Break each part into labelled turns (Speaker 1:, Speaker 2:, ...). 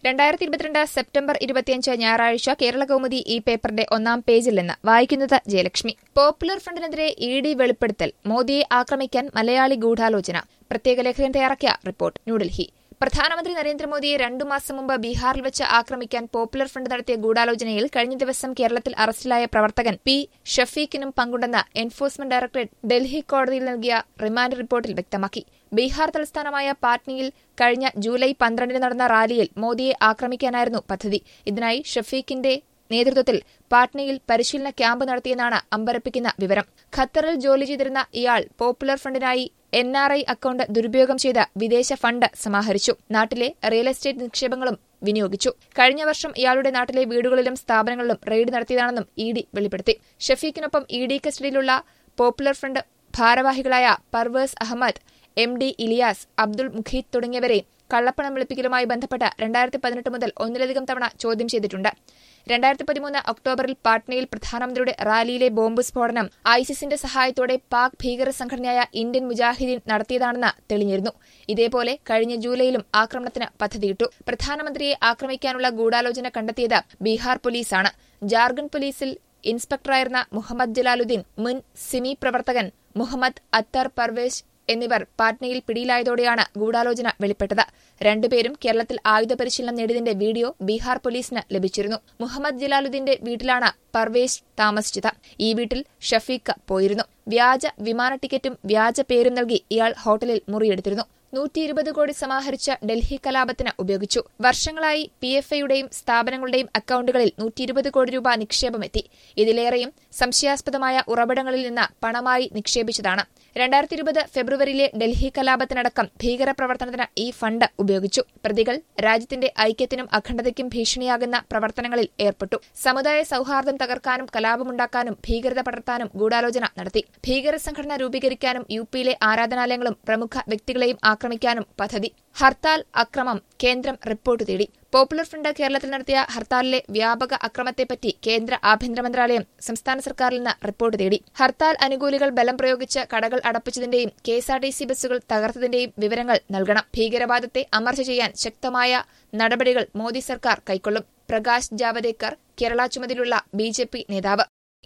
Speaker 1: രണ്ടായിരത്തി ഇരുപത്തിരണ്ട് സെപ്റ്റംബർ ഇരുപത്തിയഞ്ച് ഞായറാഴ്ച കേരള കൗമുദി ഈ പേപ്പറിന്റെ ഒന്നാം പേജിൽ നിന്ന് വായിക്കുന്നത് ജയലക്ഷ്മി പോപ്പുലർ ഫ്രണ്ടിനെതിരെ ഇ ഡി വെളിപ്പെടുത്തൽ മോദിയെ ആക്രമിക്കാൻ മലയാളി ഗൂഢാലോചന പ്രത്യേക ലേഖകൻ തയ്യാറാക്കിയ റിപ്പോർട്ട് ന്യൂഡൽഹി പ്രധാനമന്ത്രി നരേന്ദ്രമോദിയെ രണ്ടു മാസം മുമ്പ് ബീഹാറിൽ വെച്ച് ആക്രമിക്കാൻ പോപ്പുലർ ഫ്രണ്ട് നടത്തിയ ഗൂഢാലോചനയിൽ കഴിഞ്ഞ ദിവസം കേരളത്തിൽ അറസ്റ്റിലായ പ്രവർത്തകൻ പി ഷഫീഖിനും പങ്കുണ്ടെന്ന് എൻഫോഴ്സ്മെന്റ് ഡയറക്ടറേറ്റ് ഡൽഹി കോടതിയിൽ നൽകിയ റിമാൻഡ് റിപ്പോർട്ടിൽ വ്യക്തമാക്കി ബീഹാർ തലസ്ഥാനമായ പാറ്റ്നയിൽ കഴിഞ്ഞ ജൂലൈ പന്ത്രണ്ടിന് നടന്ന റാലിയിൽ മോദിയെ ആക്രമിക്കാനായിരുന്നു പദ്ധതി ഇതിനായി ഷഫീഖിന്റെ നേതൃത്വത്തിൽ പാട്നയിൽ പരിശീലന ക്യാമ്പ് നടത്തിയെന്നാണ് അമ്പരപ്പിക്കുന്ന വിവരം ഖത്തറിൽ ജോലി ചെയ്തിരുന്ന ഇയാൾ പോപ്പുലർ ഫ്രണ്ടിനായി എൻ ആർ ഐ അക്കൌണ്ട് ദുരുപയോഗം ചെയ്ത് വിദേശ ഫണ്ട് സമാഹരിച്ചു നാട്ടിലെ റിയൽ എസ്റ്റേറ്റ് നിക്ഷേപങ്ങളും വിനിയോഗിച്ചു കഴിഞ്ഞ വർഷം ഇയാളുടെ നാട്ടിലെ വീടുകളിലും സ്ഥാപനങ്ങളിലും റെയ്ഡ് നടത്തിയതാണെന്നും ഇ ഡി വെളിപ്പെടുത്തി ഷഫീഖിനൊപ്പം ഇ ഡി കസ്റ്റഡിയിലുള്ള പോപ്പുലർ ഫ്രണ്ട് ഭാരവാഹികളായ പർവേസ് അഹമ്മദ് എം ഡി ഇലിയാസ് അബ്ദുൾ മുഖീദ് തുടങ്ങിയവരെ കള്ളപ്പണം വെളുപ്പിക്കലുമായി ബന്ധപ്പെട്ട് രണ്ടായിരത്തി പതിനെട്ട് മുതൽ ഒന്നിലധികം തവണ ചോദ്യം ചെയ്തിട്ടുണ്ട് രണ്ടായിരത്തി പതിമൂന്ന് ഒക്ടോബറിൽ പാട്നയിൽ പ്രധാനമന്ത്രിയുടെ റാലിയിലെ ബോംബ് സ്ഫോടനം ഐസിസിന്റെ സഹായത്തോടെ പാക് ഭീകര സംഘടനയായ ഇന്ത്യൻ മുജാഹിദീൻ നടത്തിയതാണെന്ന് തെളിഞ്ഞിരുന്നു ഇതേപോലെ കഴിഞ്ഞ ജൂലൈയിലും ആക്രമണത്തിന് പദ്ധതിയിട്ടു പ്രധാനമന്ത്രിയെ ആക്രമിക്കാനുള്ള ഗൂഢാലോചന കണ്ടെത്തിയത് ബീഹാർ പോലീസാണ് ജാർഖണ്ഡ് പോലീസിൽ ഇൻസ്പെക്ടറായിരുന്ന മുഹമ്മദ് ജലാലുദ്ദീൻ മുൻ സിമി പ്രവർത്തകൻ മുഹമ്മദ് അത്തർ പർവേശ് എന്നിവർ പാറ്റ്നയിൽ പിടിയിലായതോടെയാണ് ഗൂഢാലോചന വെളിപ്പെട്ടത് രണ്ടുപേരും കേരളത്തിൽ ആയുധ പരിശീലനം നേടിയതിന്റെ വീഡിയോ ബീഹാർ പോലീസിന് ലഭിച്ചിരുന്നു മുഹമ്മദ് ജലാലുദ്ദീന്റെ വീട്ടിലാണ് പർവേശ് താമസിച്ചത് ഈ വീട്ടിൽ ഷഫീഖ് പോയിരുന്നു വ്യാജ വിമാന ടിക്കറ്റും വ്യാജ പേരും നൽകി ഇയാൾ ഹോട്ടലിൽ മുറിയെടുത്തിരുന്നു നൂറ്റി ഇരുപത് കോടി സമാഹരിച്ച ഡൽഹി കലാപത്തിന് ഉപയോഗിച്ചു വർഷങ്ങളായി പി എഫ് ഐയുടെയും സ്ഥാപനങ്ങളുടെയും അക്കൌണ്ടുകളിൽ നൂറ്റി ഇരുപത് കോടി രൂപ നിക്ഷേപമെത്തി ഇതിലേറെയും സംശയാസ്പദമായ ഉറവിടങ്ങളിൽ നിന്ന് പണമായി നിക്ഷേപിച്ചതാണ് രണ്ടായിരത്തി ഇരുപത് ഫെബ്രുവരിയിലെ ഡൽഹി കലാപത്തിനടക്കം ഭീകരപ്രവർത്തനത്തിന് ഈ ഫണ്ട് ഉപയോഗിച്ചു പ്രതികൾ രാജ്യത്തിന്റെ ഐക്യത്തിനും അഖണ്ഡതയ്ക്കും ഭീഷണിയാകുന്ന പ്രവർത്തനങ്ങളിൽ ഏർപ്പെട്ടു സമുദായ സൌഹാർദ്ദം തകർക്കാനും കലാപമുണ്ടാക്കാനും ഭീകരത പടർത്താനും ഗൂഢാലോചന നടത്തി ഭീകര സംഘടന രൂപീകരിക്കാനും യു പിയിലെ ആരാധനാലയങ്ങളും പ്രമുഖ വ്യക്തികളെയും ആക്രമിക്കാനും പദ്ധതി ഹർത്താൽ അക്രമം കേന്ദ്രം റിപ്പോർട്ട് തേടി പോപ്പുലർ ഫ്രണ്ട് കേരളത്തിൽ നടത്തിയ ഹർത്താലിലെ വ്യാപക അക്രമത്തെപ്പറ്റി കേന്ദ്ര ആഭ്യന്തര മന്ത്രാലയം സംസ്ഥാന സർക്കാരിൽ നിന്ന് റിപ്പോർട്ട് തേടി ഹർത്താൽ അനുകൂലികൾ ബലം പ്രയോഗിച്ച് കടകൾ അടപ്പിച്ചതിന്റെയും കെഎസ്ആർടിസി ബസ്സുകൾ തകർത്തതിന്റെയും വിവരങ്ങൾ നൽകണം ഭീകരവാദത്തെ അമർച്ച ചെയ്യാൻ ശക്തമായ നടപടികൾ മോദി സർക്കാർ കൈക്കൊള്ളും പ്രകാശ് ജാവദേക്കർ കേരള ചുമതലയുള്ള ബിജെപി നേതാവ്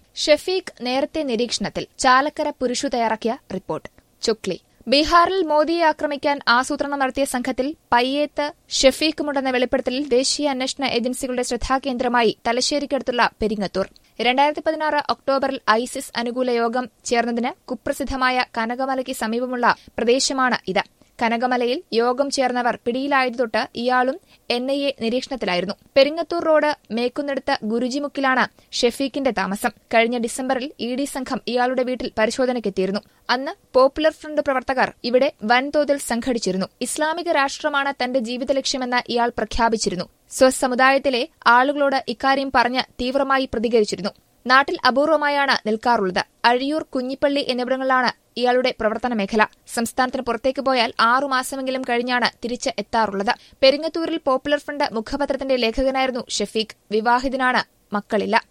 Speaker 1: ഷഫീഖ് നേരത്തെ നിരീക്ഷണത്തിൽ ചാലക്കര പുരുഷു തയ്യാറാക്കിയ റിപ്പോർട്ട് ചുക്ലി ബീഹാറിൽ മോദിയെ ആക്രമിക്കാൻ ആസൂത്രണം നടത്തിയ സംഘത്തിൽ പയ്യേത്ത് ഷഫീഖുമുണ്ടെന്ന വെളിപ്പെടുത്തലിൽ ദേശീയ അന്വേഷണ ഏജൻസികളുടെ ശ്രദ്ധാകേന്ദ്രമായി തലശ്ശേരിക്കടുത്തുള്ള പെരിങ്ങത്തൂർ രണ്ടായിരത്തി പതിനാറ് ഒക്ടോബറിൽ ഐസിസ് അനുകൂല യോഗം ചേർന്നതിന് കുപ്രസിദ്ധമായ കനകമലയ്ക്ക് സമീപമുള്ള പ്രദേശമാണ് ഇത് കനകമലയിൽ യോഗം ചേർന്നവർ പിടിയിലായതു തൊട്ട് ഇയാളും എൻ ഐ എ നിരീക്ഷണത്തിലായിരുന്നു പെരിങ്ങത്തൂർ റോഡ് മേക്കുന്നിടത്ത് ഗുരുജിമുക്കിലാണ് ഷെഫീഖിന്റെ താമസം കഴിഞ്ഞ ഡിസംബറിൽ ഇ ഡി സംഘം ഇയാളുടെ വീട്ടിൽ പരിശോധനയ്ക്കെത്തിയിരുന്നു അന്ന് പോപ്പുലർ ഫ്രണ്ട് പ്രവർത്തകർ ഇവിടെ വൻതോതിൽ സംഘടിച്ചിരുന്നു ഇസ്ലാമിക രാഷ്ട്രമാണ് തന്റെ ജീവിത ലക്ഷ്യമെന്ന് ഇയാൾ പ്രഖ്യാപിച്ചിരുന്നു സ്വസമുദായത്തിലെ ആളുകളോട് ഇക്കാര്യം പറഞ്ഞ് തീവ്രമായി പ്രതികരിച്ചിരുന്നു നാട്ടിൽ അപൂർവമായാണ് നിൽക്കാറുള്ളത് അഴിയൂർ കുഞ്ഞിപ്പള്ളി എന്നിവിടങ്ങളിലാണ് ഇയാളുടെ പ്രവർത്തന മേഖല സംസ്ഥാനത്തിന് പുറത്തേക്ക് പോയാൽ ആറുമാസമെങ്കിലും കഴിഞ്ഞാണ് തിരിച്ച് എത്താറുള്ളത് പെരിങ്ങത്തൂരിൽ പോപ്പുലർ ഫ്രണ്ട് മുഖപത്രത്തിന്റെ ലേഖകനായിരുന്നു ഷഫീഖ് വിവാഹിതനാണ് മക്കളില്ല